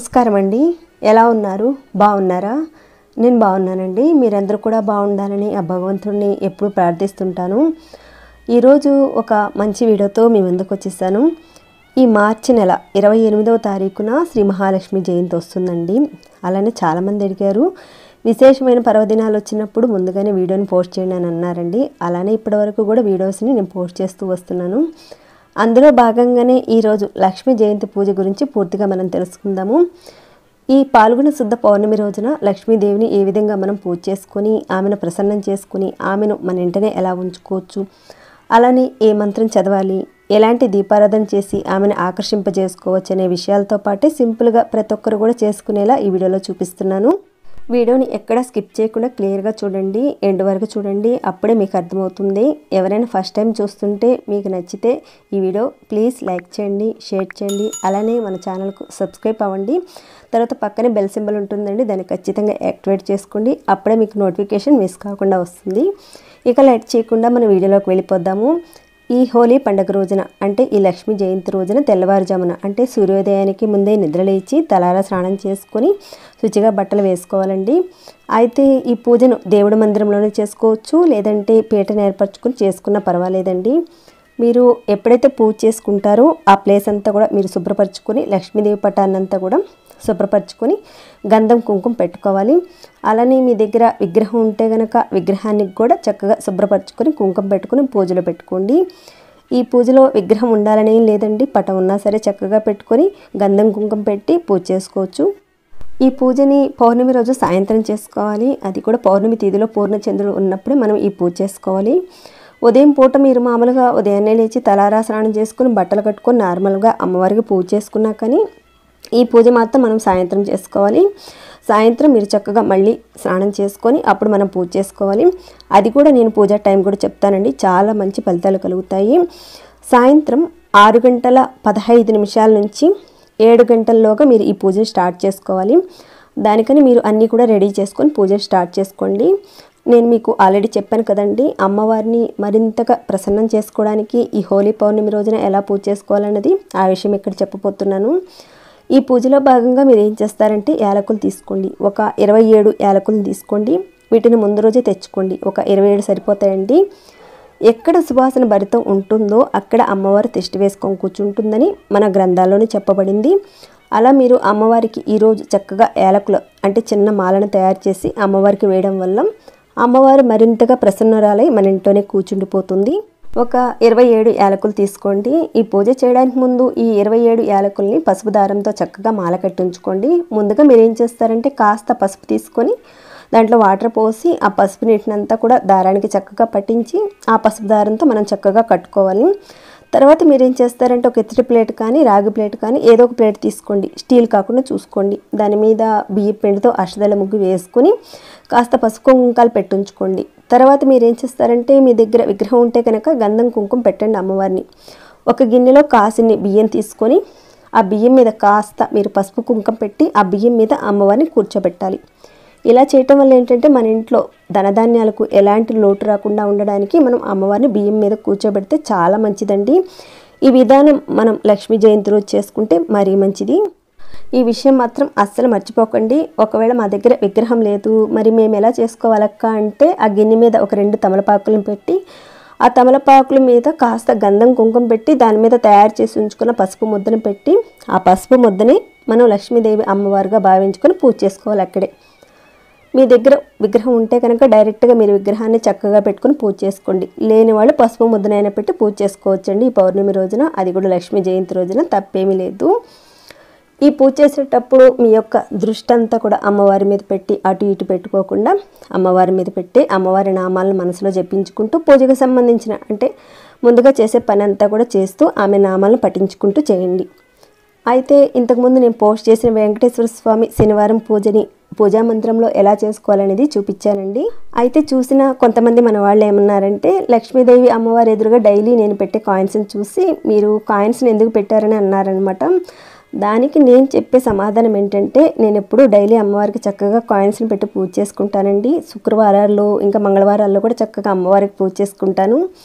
నమస్కారం అండి ఎలా ఉన్నారు బాగున్నారా నేను బాగున్నానండి మీరందరూ కూడా బాగుండాలని ఆ భగవంతుడిని ఎప్పుడూ ప్రార్థిస్తుంటాను ఈరోజు ఒక మంచి వీడియోతో మీ ముందుకు వచ్చేసాను ఈ మార్చి నెల ఇరవై ఎనిమిదవ తారీఖున శ్రీ మహాలక్ష్మి జయంతి వస్తుందండి అలానే చాలామంది అడిగారు విశేషమైన పర్వదినాలు వచ్చినప్పుడు ముందుగానే వీడియోని పోస్ట్ చేయండి అని అన్నారండి అలానే ఇప్పటివరకు కూడా వీడియోస్ని నేను పోస్ట్ చేస్తూ వస్తున్నాను అందులో భాగంగానే ఈరోజు లక్ష్మీ జయంతి పూజ గురించి పూర్తిగా మనం తెలుసుకుందాము ఈ పాల్గొన శుద్ధ పౌర్ణమి రోజున లక్ష్మీదేవిని ఏ విధంగా మనం పూజ చేసుకొని ఆమెను ప్రసన్నం చేసుకుని ఆమెను మన ఇంటనే ఎలా ఉంచుకోవచ్చు అలానే ఏ మంత్రం చదవాలి ఎలాంటి దీపారాధన చేసి ఆమెను ఆకర్షింపజేసుకోవచ్చు అనే విషయాలతో పాటే సింపుల్గా ప్రతి ఒక్కరు కూడా చేసుకునేలా ఈ వీడియోలో చూపిస్తున్నాను వీడియోని ఎక్కడ స్కిప్ చేయకుండా క్లియర్గా చూడండి ఎండ్ వరకు చూడండి అప్పుడే మీకు అర్థమవుతుంది ఎవరైనా ఫస్ట్ టైం చూస్తుంటే మీకు నచ్చితే ఈ వీడియో ప్లీజ్ లైక్ చేయండి షేర్ చేయండి అలానే మన ఛానల్కు సబ్స్క్రైబ్ అవ్వండి తర్వాత పక్కనే బెల్ సింబల్ ఉంటుందండి దాన్ని ఖచ్చితంగా యాక్టివేట్ చేసుకోండి అప్పుడే మీకు నోటిఫికేషన్ మిస్ కాకుండా వస్తుంది ఇక లైట్ చేయకుండా మన వీడియోలోకి వెళ్ళిపోద్దాము ఈ హోలీ పండుగ రోజున అంటే ఈ లక్ష్మీ జయంతి రోజున తెల్లవారుజామున అంటే సూర్యోదయానికి ముందే నిద్రలేచి తలారా స్నానం చేసుకొని శుచిగా బట్టలు వేసుకోవాలండి అయితే ఈ పూజను దేవుడి మందిరంలోనే చేసుకోవచ్చు లేదంటే పీటను ఏర్పరచుకొని చేసుకున్నా పర్వాలేదండి మీరు ఎప్పుడైతే పూజ చేసుకుంటారో ఆ ప్లేస్ అంతా కూడా మీరు శుభ్రపరచుకొని లక్ష్మీదేవి పటాన్నంతా కూడా శుభ్రపరచుకొని గంధం కుంకుమ పెట్టుకోవాలి అలానే మీ దగ్గర విగ్రహం ఉంటే గనక విగ్రహానికి కూడా చక్కగా శుభ్రపరచుకొని కుంకుమ పెట్టుకొని పూజలో పెట్టుకోండి ఈ పూజలో విగ్రహం ఉండాలని ఏం లేదండి పటం ఉన్నా సరే చక్కగా పెట్టుకొని గంధం కుంకుమ పెట్టి పూజ చేసుకోవచ్చు ఈ పూజని పౌర్ణమి రోజు సాయంత్రం చేసుకోవాలి అది కూడా పౌర్ణమి తిథిలో పూర్ణచంద్రుడు ఉన్నప్పుడే మనం ఈ పూజ చేసుకోవాలి ఉదయం పూట మీరు మామూలుగా ఉదయాన్నే లేచి తలారా స్నానం చేసుకుని బట్టలు కట్టుకొని నార్మల్గా అమ్మవారికి పూజ చేసుకున్నా కానీ ఈ పూజ మాత్రం మనం సాయంత్రం చేసుకోవాలి సాయంత్రం మీరు చక్కగా మళ్ళీ స్నానం చేసుకొని అప్పుడు మనం పూజ చేసుకోవాలి అది కూడా నేను పూజ టైం కూడా చెప్తానండి చాలా మంచి ఫలితాలు కలుగుతాయి సాయంత్రం ఆరు గంటల పదహైదు నిమిషాల నుంచి ఏడు గంటల్లోగా మీరు ఈ పూజను స్టార్ట్ చేసుకోవాలి దానికని మీరు అన్నీ కూడా రెడీ చేసుకొని పూజ స్టార్ట్ చేసుకోండి నేను మీకు ఆల్రెడీ చెప్పాను కదండి అమ్మవారిని మరింతగా ప్రసన్నం చేసుకోవడానికి ఈ హోలీ పౌర్ణమి రోజున ఎలా పూజ చేసుకోవాలన్నది ఆ విషయం ఇక్కడ చెప్పబోతున్నాను ఈ పూజలో భాగంగా మీరు ఏం చేస్తారంటే యాలకులు తీసుకోండి ఒక ఇరవై ఏడు యాలకులు తీసుకోండి వీటిని ముందు రోజే తెచ్చుకోండి ఒక ఇరవై ఏడు సరిపోతాయండి ఎక్కడ సువాసన భరితం ఉంటుందో అక్కడ అమ్మవారు తిష్టి వేసుకొని కూర్చుంటుందని మన గ్రంథాల్లోనే చెప్పబడింది అలా మీరు అమ్మవారికి ఈరోజు చక్కగా యాలకులు అంటే చిన్న మాలను తయారు చేసి అమ్మవారికి వేయడం వల్ల అమ్మవారు మరింతగా ప్రసన్నరాలై మన ఇంట్లోనే కూర్చుండిపోతుంది ఒక ఇరవై ఏడు యాలకులు తీసుకోండి ఈ పూజ చేయడానికి ముందు ఈ ఇరవై ఏడు యాలకుల్ని పసుపు దారంతో చక్కగా మాల కట్టించుకోండి ముందుగా మీరు ఏం చేస్తారంటే కాస్త పసుపు తీసుకొని దాంట్లో వాటర్ పోసి ఆ పసుపు నీటినంతా కూడా దారానికి చక్కగా పట్టించి ఆ పసుపు దారంతో మనం చక్కగా కట్టుకోవాలి తర్వాత మీరు ఏం చేస్తారంటే ఒక ఇత్తడి ప్లేట్ కానీ రాగి ప్లేట్ కానీ ఏదో ఒక ప్లేట్ తీసుకోండి స్టీల్ కాకుండా చూసుకోండి దాని మీద బియ్య పిండితో అష్టదళ ముగ్గు వేసుకొని కాస్త పసుపు కుంకాలు పెట్టుంచుకోండి తర్వాత మీరు ఏం చేస్తారంటే మీ దగ్గర విగ్రహం ఉంటే కనుక గంధం కుంకుమ పెట్టండి అమ్మవారిని ఒక గిన్నెలో కాసిని బియ్యం తీసుకొని ఆ బియ్యం మీద కాస్త మీరు పసుపు కుంకుమ పెట్టి ఆ బియ్యం మీద అమ్మవారిని కూర్చోబెట్టాలి ఇలా చేయటం వల్ల ఏంటంటే మన ఇంట్లో ధనధాన్యాలకు ఎలాంటి లోటు రాకుండా ఉండడానికి మనం అమ్మవారిని బియ్యం మీద కూర్చోబెడితే చాలా మంచిదండి ఈ విధానం మనం లక్ష్మీ జయంతి రోజు చేసుకుంటే మరీ మంచిది ఈ విషయం మాత్రం అస్సలు మర్చిపోకండి ఒకవేళ మా దగ్గర విగ్రహం లేదు మరి మేము ఎలా చేసుకోవాలక్క అంటే ఆ గిన్నె మీద ఒక రెండు తమలపాకులను పెట్టి ఆ తమలపాకుల మీద కాస్త గంధం కుంకుమ పెట్టి దాని మీద తయారు చేసి ఉంచుకున్న పసుపు ముద్దను పెట్టి ఆ పసుపు ముద్దని మనం లక్ష్మీదేవి అమ్మవారుగా భావించుకొని పూజ చేసుకోవాలి అక్కడే మీ దగ్గర విగ్రహం ఉంటే కనుక డైరెక్ట్గా మీరు విగ్రహాన్ని చక్కగా పెట్టుకుని పూజ చేసుకోండి లేని వాళ్ళు పసుపు ముద్దనైనా పెట్టి పూజ చేసుకోవచ్చండి ఈ పౌర్ణమి రోజున అది కూడా లక్ష్మీ జయంతి రోజున తప్పేమీ లేదు ఈ పూజ చేసేటప్పుడు మీ యొక్క దృష్టి అంతా కూడా అమ్మవారి మీద పెట్టి అటు ఇటు పెట్టుకోకుండా అమ్మవారి మీద పెట్టి అమ్మవారి నామాలను మనసులో జపించుకుంటూ పూజకు సంబంధించిన అంటే ముందుగా చేసే పని అంతా కూడా చేస్తూ ఆమె నామాలను పఠించుకుంటూ చేయండి అయితే ఇంతకుముందు నేను పోస్ట్ చేసిన వెంకటేశ్వర స్వామి శనివారం పూజని పూజా మంత్రంలో ఎలా చేసుకోవాలనేది చూపించానండి అయితే చూసిన కొంతమంది మన వాళ్ళు ఏమన్నారంటే లక్ష్మీదేవి అమ్మవారి ఎదురుగా డైలీ నేను పెట్టే కాయిన్స్ని చూసి మీరు కాయిన్స్ని ఎందుకు పెట్టారని అన్నారనమాట దానికి నేను చెప్పే సమాధానం ఏంటంటే నేను ఎప్పుడు డైలీ అమ్మవారికి చక్కగా కాయిన్స్ని పెట్టి పూజ చేసుకుంటానండి శుక్రవారాల్లో ఇంకా మంగళవారాల్లో కూడా చక్కగా అమ్మవారికి పూజ చేసుకుంటాను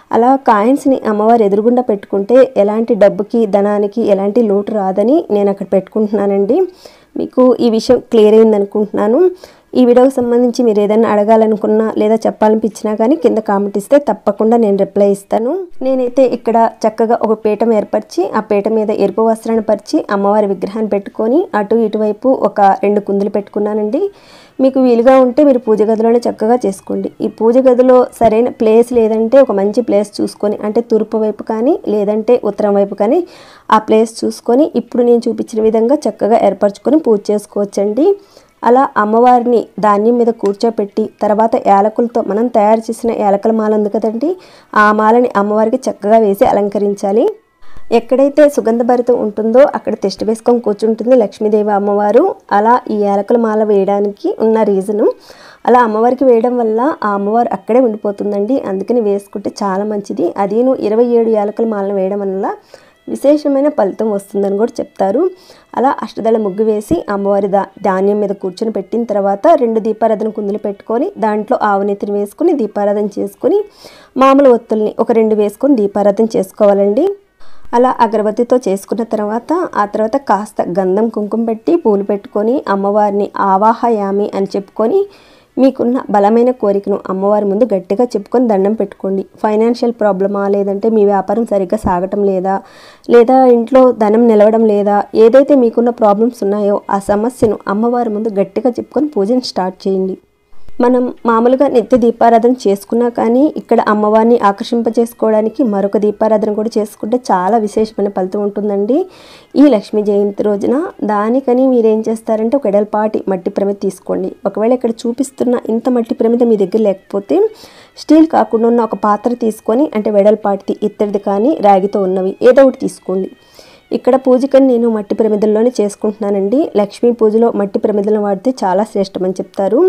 అలా కాయిన్స్ని అమ్మవారు ఎదురుగుండా పెట్టుకుంటే ఎలాంటి డబ్బుకి ధనానికి ఎలాంటి లోటు రాదని నేను అక్కడ పెట్టుకుంటున్నానండి మీకు ఈ విషయం క్లియర్ అయింది అనుకుంటున్నాను ఈ వీడియోకి సంబంధించి మీరు ఏదైనా అడగాలనుకున్నా లేదా చెప్పాలనిపించినా కానీ కింద కామెంట్ ఇస్తే తప్పకుండా నేను రిప్లై ఇస్తాను నేనైతే ఇక్కడ చక్కగా ఒక పీఠం ఏర్పరిచి ఆ పీట మీద ఎరుపు వస్త్రాన్ని పరిచి అమ్మవారి విగ్రహాన్ని పెట్టుకొని అటు ఇటువైపు ఒక రెండు కుందులు పెట్టుకున్నానండి మీకు వీలుగా ఉంటే మీరు పూజ గదిలోనే చక్కగా చేసుకోండి ఈ పూజ గదిలో సరైన ప్లేస్ లేదంటే ఒక మంచి ప్లేస్ చూసుకొని అంటే తూర్పు వైపు కానీ లేదంటే ఉత్తరం వైపు కానీ ఆ ప్లేస్ చూసుకొని ఇప్పుడు నేను చూపించిన విధంగా చక్కగా ఏర్పరచుకొని పూజ చేసుకోవచ్చండి అలా అమ్మవారిని ధాన్యం మీద కూర్చోపెట్టి తర్వాత యాలకులతో మనం తయారు చేసిన యాలకుల మాల ఉంది కదండి ఆ మాలని అమ్మవారికి చక్కగా వేసి అలంకరించాలి ఎక్కడైతే సుగంధభరితం ఉంటుందో అక్కడ తిష్ట వేసుకొని కూర్చుంటుంది లక్ష్మీదేవి అమ్మవారు అలా ఈ యాలకుల మాల వేయడానికి ఉన్న రీజను అలా అమ్మవారికి వేయడం వల్ల ఆ అమ్మవారు అక్కడే ఉండిపోతుందండి అందుకని వేసుకుంటే చాలా మంచిది అదేను ఇరవై ఏడు యాలకుల మాలను వేయడం వల్ల విశేషమైన ఫలితం వస్తుందని కూడా చెప్తారు అలా అష్టదళ ముగ్గు వేసి అమ్మవారి దా ధాన్యం మీద కూర్చొని పెట్టిన తర్వాత రెండు దీపారాధన కుందులు పెట్టుకొని దాంట్లో ఆవునెత్తిని వేసుకుని దీపారాధన చేసుకుని మామూలు ఒత్తుల్ని ఒక రెండు వేసుకొని దీపారాధన చేసుకోవాలండి అలా అగరబత్తితో చేసుకున్న తర్వాత ఆ తర్వాత కాస్త గంధం కుంకుమ పెట్టి పూలు పెట్టుకొని అమ్మవారిని ఆవాహయామి అని చెప్పుకొని మీకున్న బలమైన కోరికను అమ్మవారి ముందు గట్టిగా చెప్పుకొని దండం పెట్టుకోండి ఫైనాన్షియల్ ప్రాబ్లమా లేదంటే మీ వ్యాపారం సరిగ్గా సాగటం లేదా లేదా ఇంట్లో ధనం నిలవడం లేదా ఏదైతే మీకున్న ప్రాబ్లమ్స్ ఉన్నాయో ఆ సమస్యను అమ్మవారి ముందు గట్టిగా చెప్పుకొని పూజను స్టార్ట్ చేయండి మనం మామూలుగా నిత్య దీపారాధన చేసుకున్నా కానీ ఇక్కడ అమ్మవారిని ఆకర్షింపజేసుకోవడానికి మరొక దీపారాధన కూడా చేసుకుంటే చాలా విశేషమైన ఫలితం ఉంటుందండి ఈ లక్ష్మీ జయంతి రోజున దానికని మీరు ఏం చేస్తారంటే ఒక ఎడల్పాటి మట్టి ప్రమిద తీసుకోండి ఒకవేళ ఇక్కడ చూపిస్తున్న ఇంత మట్టి ప్రమిద మీ దగ్గర లేకపోతే స్టీల్ కాకుండా ఉన్న ఒక పాత్ర తీసుకొని అంటే వెడల్పాటిది ఇత్తడిది కానీ రాగితో ఉన్నవి ఏదో ఒకటి తీసుకోండి ఇక్కడ పూజకని నేను మట్టి ప్రమిదల్లోనే చేసుకుంటున్నానండి లక్ష్మీ పూజలో మట్టి ప్రమిదలను వాడితే చాలా శ్రేష్టమని చెప్తారు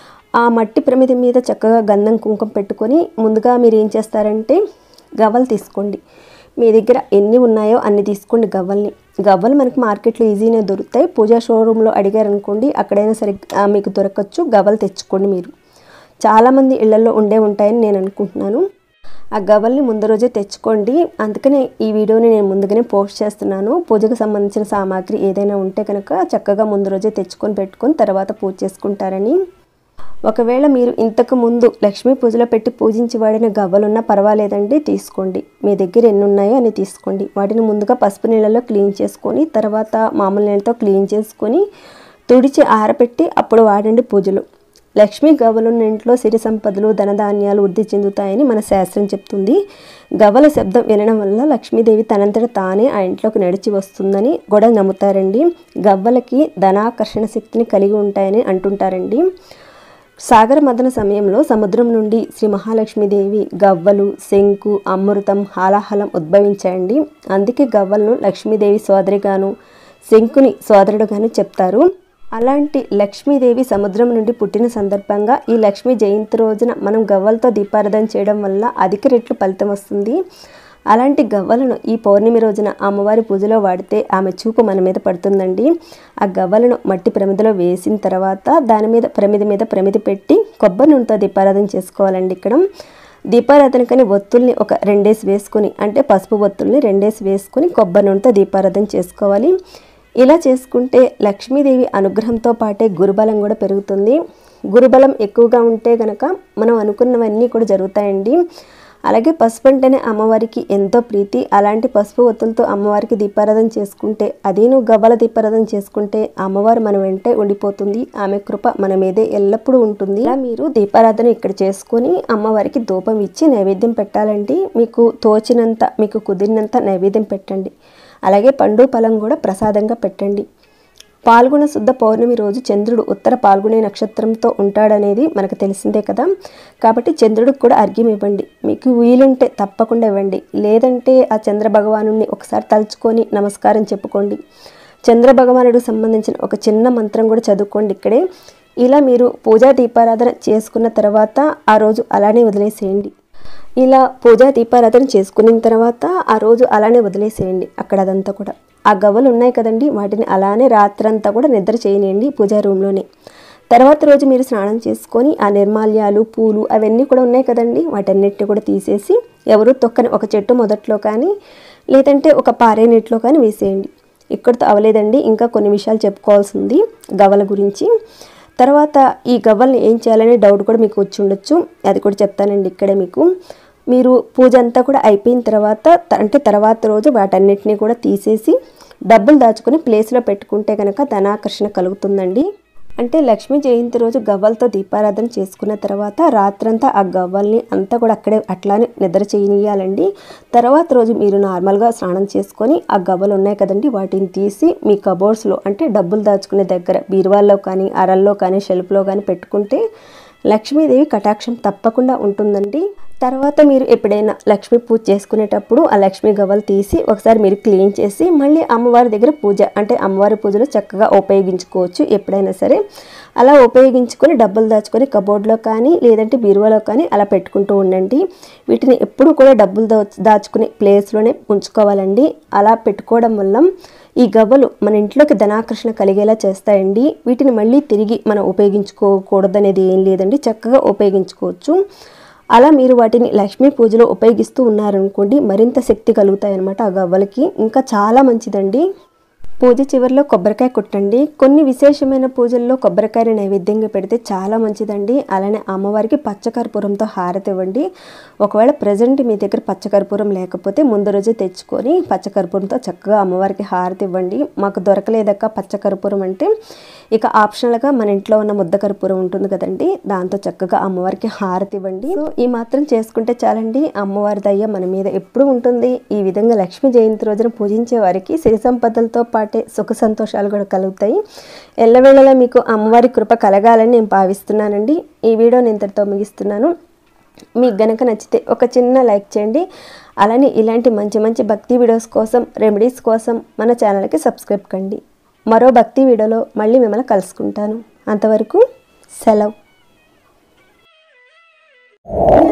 ఆ మట్టి ప్రమిద మీద చక్కగా గంధం కుంకుమ పెట్టుకొని ముందుగా మీరు ఏం చేస్తారంటే గవ్వలు తీసుకోండి మీ దగ్గర ఎన్ని ఉన్నాయో అన్ని తీసుకోండి గవ్వల్ని గవ్వలు మనకి మార్కెట్లో ఈజీనే దొరుకుతాయి పూజా షోరూంలో అడిగారనుకోండి అక్కడైనా సరే ఆ, మీకు దొరకచ్చు గవ్వలు తెచ్చుకోండి మీరు చాలామంది ఇళ్లలో ఉండే ఉంటాయని నేను అనుకుంటున్నాను ఆ గవ్వల్ని ముందు రోజే తెచ్చుకోండి అందుకనే ఈ వీడియోని నేను ముందుగానే పోస్ట్ చేస్తున్నాను పూజకు సంబంధించిన సామాగ్రి ఏదైనా ఉంటే కనుక చక్కగా ముందు రోజే తెచ్చుకొని పెట్టుకొని తర్వాత పూజ చేసుకుంటారని ఒకవేళ మీరు ఇంతకు ముందు లక్ష్మీ పూజలో పెట్టి పూజించి వాడిన గవ్వలున్నా పర్వాలేదండి తీసుకోండి మీ దగ్గర ఎన్ని ఉన్నాయో అని తీసుకోండి వాటిని ముందుగా పసుపు నీళ్ళలో క్లీన్ చేసుకొని తర్వాత మామూలు నీళ్ళతో క్లీన్ చేసుకొని తుడిచి ఆరబెట్టి అప్పుడు వాడండి పూజలు లక్ష్మీ గవ్వలున్న ఇంట్లో సిరి సంపదలు ధనధాన్యాలు వృద్ధి చెందుతాయని మన శాస్త్రం చెప్తుంది గవ్వల శబ్దం వినడం వల్ల లక్ష్మీదేవి తనంతట తానే ఆ ఇంట్లోకి నడిచి వస్తుందని కూడా నమ్ముతారండి గవ్వలకి ధనాకర్షణ శక్తిని కలిగి ఉంటాయని అంటుంటారండి సాగర మదన సమయంలో సముద్రం నుండి శ్రీ మహాలక్ష్మీదేవి గవ్వలు శంకు అమృతం హాలాహలం ఉద్భవించాయండి అందుకే గవ్వలను లక్ష్మీదేవి సోదరిగాను శంకుని సోదరుడుగాను చెప్తారు అలాంటి లక్ష్మీదేవి సముద్రం నుండి పుట్టిన సందర్భంగా ఈ లక్ష్మీ జయంతి రోజున మనం గవ్వలతో దీపారాధన చేయడం వల్ల అధిక రెట్లు ఫలితం వస్తుంది అలాంటి గవ్వలను ఈ పౌర్ణమి రోజున అమ్మవారి పూజలో వాడితే ఆమె చూపు మన మీద పడుతుందండి ఆ గవ్వలను మట్టి ప్రమిదలో వేసిన తర్వాత దాని మీద ప్రమిద మీద ప్రమిద పెట్టి కొబ్బరి నూనెతో దీపారాధన చేసుకోవాలండి ఇక్కడ దీపారాధనకని ఒత్తుల్ని ఒక రెండేసి వేసుకుని అంటే పసుపు ఒత్తుల్ని రెండేసి వేసుకుని కొబ్బరి నూనెతో దీపారాధన చేసుకోవాలి ఇలా చేసుకుంటే లక్ష్మీదేవి అనుగ్రహంతో పాటే గురుబలం కూడా పెరుగుతుంది గురుబలం ఎక్కువగా ఉంటే గనక మనం అనుకున్నవన్నీ కూడా జరుగుతాయండి అలాగే పసుపు అంటేనే అమ్మవారికి ఎంతో ప్రీతి అలాంటి పసుపు ఒత్తులతో అమ్మవారికి దీపారాధన చేసుకుంటే అదేను గవ్వల దీపారాధన చేసుకుంటే అమ్మవారు మన వెంటే ఉండిపోతుంది ఆమె కృప మన మీదే ఎల్లప్పుడూ ఉంటుంది ఇలా మీరు దీపారాధన ఇక్కడ చేసుకొని అమ్మవారికి ధూపం ఇచ్చి నైవేద్యం పెట్టాలండి మీకు తోచినంత మీకు కుదిరినంత నైవేద్యం పెట్టండి అలాగే పండు ఫలం కూడా ప్రసాదంగా పెట్టండి పాల్గొన శుద్ధ పౌర్ణమి రోజు చంద్రుడు ఉత్తర పాల్గొనే నక్షత్రంతో ఉంటాడనేది మనకు తెలిసిందే కదా కాబట్టి చంద్రుడికి కూడా అర్ఘ్యం ఇవ్వండి మీకు వీలుంటే తప్పకుండా ఇవ్వండి లేదంటే ఆ చంద్ర భగవాను ఒకసారి తలుచుకొని నమస్కారం చెప్పుకోండి చంద్ర భగవానుడికి సంబంధించిన ఒక చిన్న మంత్రం కూడా చదువుకోండి ఇక్కడే ఇలా మీరు పూజా దీపారాధన చేసుకున్న తర్వాత ఆ రోజు అలానే వదిలేసేయండి ఇలా పూజా దీపారాధన చేసుకున్న తర్వాత ఆ రోజు అలానే వదిలేసేయండి అక్కడ అదంతా కూడా ఆ గవ్వలు ఉన్నాయి కదండి వాటిని అలానే రాత్రంతా కూడా నిద్ర చేయనియండి పూజా రూమ్లోనే తర్వాత రోజు మీరు స్నానం చేసుకొని ఆ నిర్మాల్యాలు పూలు అవన్నీ కూడా ఉన్నాయి కదండి వాటన్నిటిని కూడా తీసేసి ఎవరు తొక్కని ఒక చెట్టు మొదట్లో కానీ లేదంటే ఒక పారే నీటిలో కానీ వేసేయండి ఇక్కడితో అవలేదండి ఇంకా కొన్ని విషయాలు చెప్పుకోవాల్సి ఉంది గవ్వల గురించి తర్వాత ఈ గవ్వల్ని ఏం చేయాలనే డౌట్ కూడా మీకు వచ్చి ఉండొచ్చు అది కూడా చెప్తానండి ఇక్కడే మీకు మీరు పూజ అంతా కూడా అయిపోయిన తర్వాత త- అంటే తర్వాత రోజు వాటన్నిటిని కూడా తీసేసి డబ్బులు దాచుకుని ప్లేస్లో పెట్టుకుంటే కనుక ధనాకర్షణ కలుగుతుందండి అంటే లక్ష్మీ జయంతి రోజు గవ్వలతో దీపారాధన చేసుకున్న తర్వాత రాత్రంతా ఆ గవ్వల్ని అంతా కూడా అక్కడే అట్లానే నిద్ర చేయనియాలండి తర్వాత రోజు మీరు నార్మల్గా స్నానం చేసుకొని ఆ గవ్వలు ఉన్నాయి కదండి వాటిని తీసి మీ కబోర్డ్స్లో అంటే డబ్బులు దాచుకునే దగ్గర బీరువాల్లో కానీ అరల్లో కానీ షెల్ఫ్లో కానీ పెట్టుకుంటే లక్ష్మీదేవి కటాక్షం తప్పకుండా ఉంటుందండి తర్వాత మీరు ఎప్పుడైనా లక్ష్మీ పూజ చేసుకునేటప్పుడు ఆ లక్ష్మీ గవ్వలు తీసి ఒకసారి మీరు క్లీన్ చేసి మళ్ళీ అమ్మవారి దగ్గర పూజ అంటే అమ్మవారి పూజలో చక్కగా ఉపయోగించుకోవచ్చు ఎప్పుడైనా సరే అలా ఉపయోగించుకొని డబ్బులు దాచుకొని కబోర్డ్లో కానీ లేదంటే బీరువాలో కానీ అలా పెట్టుకుంటూ ఉండండి వీటిని ఎప్పుడు కూడా డబ్బులు దా దాచుకునే ప్లేస్లోనే ఉంచుకోవాలండి అలా పెట్టుకోవడం వల్ల ఈ గవ్వలు మన ఇంట్లోకి ధనాకర్షణ కలిగేలా చేస్తాయండి వీటిని మళ్ళీ తిరిగి మనం ఉపయోగించుకోకూడదనేది ఏం లేదండి చక్కగా ఉపయోగించుకోవచ్చు అలా మీరు వాటిని లక్ష్మీ పూజలో ఉపయోగిస్తూ ఉన్నారనుకోండి మరింత శక్తి కలుగుతాయన్నమాట ఆ గవ్వలకి ఇంకా చాలా మంచిదండి పూజ చివరిలో కొబ్బరికాయ కొట్టండి కొన్ని విశేషమైన పూజల్లో కొబ్బరికాయని నైవేద్యంగా పెడితే చాలా మంచిదండి అలానే అమ్మవారికి పచ్చకర్పూరంతో హారతి ఇవ్వండి ఒకవేళ ప్రజెంట్ మీ దగ్గర పచ్చకర్పూరం లేకపోతే ముందు రోజే తెచ్చుకొని పచ్చకర్పూరంతో చక్కగా అమ్మవారికి హారతి ఇవ్వండి మాకు దొరకలేదక్క పచ్చకర్పూరం అంటే ఇక ఆప్షనల్గా మన ఇంట్లో ఉన్న ముద్ద కర్పూరం ఉంటుంది కదండి దాంతో చక్కగా అమ్మవారికి హారతి ఇవ్వండి సో ఈ మాత్రం చేసుకుంటే చాలండి అమ్మవారి దయ్య మన మీద ఎప్పుడు ఉంటుంది ఈ విధంగా లక్ష్మీ జయంతి రోజున పూజించే వారికి సిరి సంపదలతో పాటే సుఖ సంతోషాలు కూడా కలుగుతాయి ఎల్లవేళలా మీకు అమ్మవారి కృప కలగాలని నేను భావిస్తున్నానండి ఈ వీడియోని ఇంతటితో ముగిస్తున్నాను మీకు గనక నచ్చితే ఒక చిన్న లైక్ చేయండి అలానే ఇలాంటి మంచి మంచి భక్తి వీడియోస్ కోసం రెమెడీస్ కోసం మన ఛానల్కి సబ్స్క్రైబ్ కండి మరో భక్తి వీడియోలో మళ్ళీ మిమ్మల్ని కలుసుకుంటాను అంతవరకు సెలవు